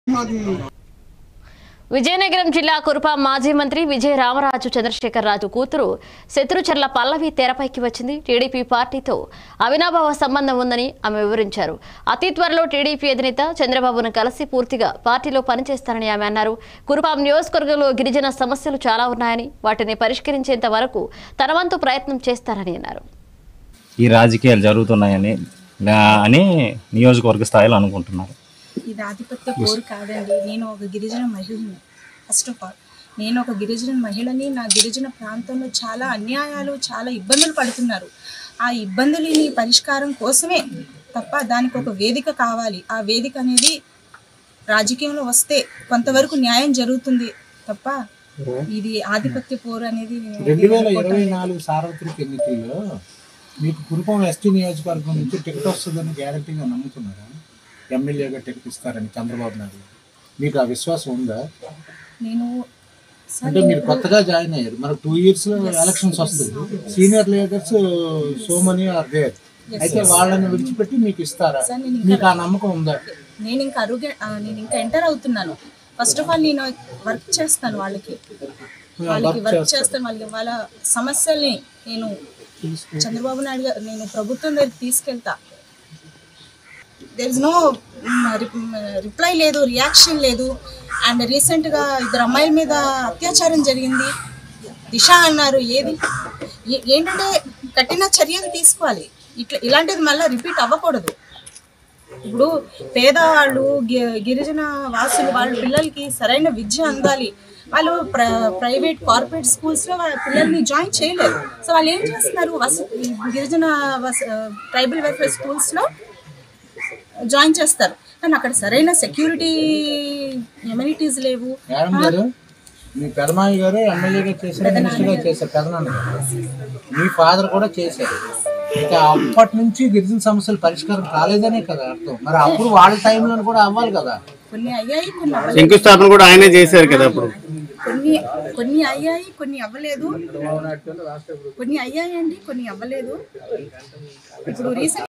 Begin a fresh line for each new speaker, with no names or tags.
విజయనగరం జిల్లా కురుపాం మాజీ మంత్రి విజయ రామరాజు చంద్రశేఖర్ రాజు కూతురు శత్రుచర్ల పల్లవి తెరపైకి వచ్చింది టీడీపీ పార్టీతో అవినాభావ సంబంధం ఉందని ఆమె వివరించారు అతి త్వరలో టీడీపీ అధినేత చంద్రబాబును కలిసి పూర్తిగా పార్టీలో పనిచేస్తారని ఆమె అన్నారు కురుపాం నియోజకవర్గంలో గిరిజన సమస్యలు చాలా ఉన్నాయని వాటిని పరిష్కరించేంత వరకు తన వంతు ప్రయత్నం చేస్తారని అన్నారు
ఈ రాజకీయాలు జరుగుతున్నాయని నా- అని నియోజకవర్గ స్థాయిలో అనుకుంటున్నారు
ఇది ఆధిపత్య పోరు కాదండి నేను ఒక గిరిజన మహిళని ఫస్ట్ ఆఫ్ ఆల్ నేను ఒక గిరిజన మహిళని నా గిరిజన ప్రాంతంలో చాలా అన్యాయాలు చాలా ఇబ్బందులు పడుతున్నారు ఆ ఇబ్బందులని పరిష్కారం కోసమే తప్ప దానికి ఒక వేదిక కావాలి ఆ వేదిక అనేది రాజకీయంలో వస్తే కొంతవరకు న్యాయం జరుగుతుంది తప్ప ఇది ఆధిపత్య పోరు అనేది
రెండు వేల ఇరవై నాలుగు సార్వత్రిక ఎన్నికల్లో మీకు కురుపం ఎస్టీ నియోజకవర్గం నుంచి టికెట్ వస్తుందని గ్యారంటీగా నమ్ముతున్నారా ఎమ్మెల్యేగా టికెట్ ఇస్తారని చంద్రబాబు నాయుడు గారు. మీకు ఆ విశ్వాసం ఉందా
నేను సార్
అంటే మీరు కొత్తగా జాయిన్ అయ్యారు మనకు టూ ఇయర్స్ లో ఎలక్షన్స్ వస్తుంది senior leaders so many are there అయితే వాళ్ళని విడిచిపెట్టి మీకు ఇస్తారా
సార్ నేను
మీకు ఆ నమ్మకం ఉందా
నేను ఇంకా అరుగే ఆ, నేను ఇంకా ఎంటర్ అవుతున్నాను ఫస్ట్ ఆఫ్ ఆల్ నేను వర్క్ చేస్తాను వాళ్ళకి వాళ్ళకి వర్క్ చేస్తాను వాళ్ళకి వాళ్ళ సమస్యల్ని నేను చంద్రబాబు నాయుడు గారు నేను ప్రభుత్వం దగ్గరికి తీసుకెళ్తా దెర్ ఇస్ నో రిప్లై లేదు రియాక్షన్ లేదు అండ్ రీసెంట్గా ఇద్దరు అమ్మాయిల మీద అత్యాచారం జరిగింది దిశ అన్నారు ఏది ఏ- ఏంటంటే కఠిన చర్యలు తీసుకోవాలి ఇట్లా ఇలాంటిది మళ్ళీ రిపీట్ అవ్వకూడదు ఇప్పుడు పేదవాళ్ళు గి- గిరిజన వాసులు వాళ్ళ పిల్లలకి సరైన విద్య అందాలి వాళ్ళు ప్ర ప్రైవేట్ కార్పొరేట్ స్కూల్స్లో వాళ్ళ పిల్లల్ని జాయిన్ చేయలేరు సో వాళ్ళు ఏం చేస్తున్నారు వస గిరిజన వస ట్రైబల్ వెల్ఫేర్ స్కూల్స్లో జాయిన్ చేస్తారు కానీ అక్కడ సరైన సెక్యూరిటీ ఎమ్యూనిటీస్ లేవు
మేడం గారు మీ పెదమాయి గారు ఎమ్మెల్యేగా చేశారు మినిస్టర్గా చేశారు పెదనాన్న గారు. మీ ఫాదర్ కూడా చేశారు ఇంకా అప్పటి నుంచి గిరిజన సమస్యలు పరిష్కారం కాలేదనే కదా అర్థం మరి అప్పుడు వాళ్ళ టైంలో కూడా అవ్వాలి కదా
కొన్ని అయ్యాయి కొన్ని అవ్వలేదు
శంకుస్థాపన కూడా ఆయనే చేశారు కదా అప్పుడు
కొన్ని కొన్ని అయ్యాయి కొన్ని అవ్వలేదు కొన్ని అయ్యాయండి కొన్ని అవ్వలేదు ఇప్పుడు రీసెంట్